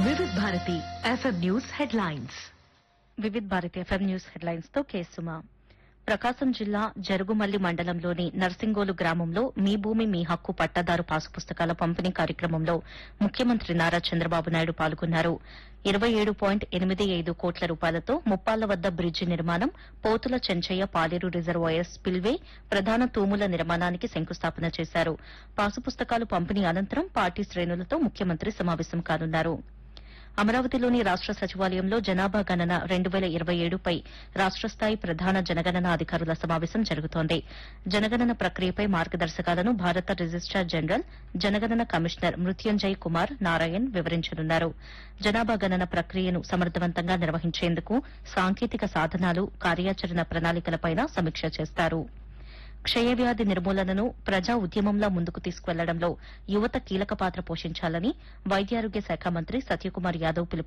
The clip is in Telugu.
వివిధ Bharati FM news headlines Vividh Bharati FM news headlines తో కేసుమా ప్రకాశం జిల్లా జరుగుమల్లి మండలంలోని నర్సింగోలు గ్రామంలో మీ భూమి మీ హక్కు పట్టాదారు పాసు పుస్తకాల పంపిణీ కార్యక్రమంలో ముఖ్యమంత్రి నారా చంద్రబాబు నాయుడు పాల్గొన్నారు ఇరవై ఏడు పాయింట్ ఎనిమిది ఐదు కోట్ల రూపాయలతో ముప్పాళ్ల వద్ద బ్రిడ్జి నిర్మాణం పోతుల చెంచయ్య పాలేరు రిజర్వాయర్ స్పిల్వే ప్రధాన తూముల నిర్మాణానికి శంకుస్థాపన చేశారు పాసు పుస్తకాలు పంపిణీ అనంతరం పార్టీ శ్రేణులతో ముఖ్యమంత్రి సమావేశం కానున్నారు అమరావతిలోని రాష్ట సచివాలయంలో జనాభా గణన రెండు వేల ఇరవై ఏడుపై రాష్ట స్థాయి ప్రధాన జనగణన అధికారుల సమావేశం జరుగుతోంది జనగణన ప్రక్రియపై మార్గదర్శకాలను భారత రిజిస్టార్ జనరల్ జనగణన కమిషనర్ మృత్యుంజయ్ కుమార్ నారాయణ్ వివరించనున్నారు జనాభా గణన ప్రక్రియను సమర్థవంతంగా నిర్వహించేందుకు సాంకేతిక సాధనాలు కార్యాచరణ ప్రణాళికలపై సమీక్ష చేస్తారు క్షయవ్యాధి నిర్మూలనను ప్రజా ఉద్యమంలా ముందుకు తీసుకువెళ్లడంలో యువత కీలక పాత్ర పోషించాలని వైద్యారోగ్య శాఖ మంత్రి సత్యకుమార్ యాదవ్ పిలుపు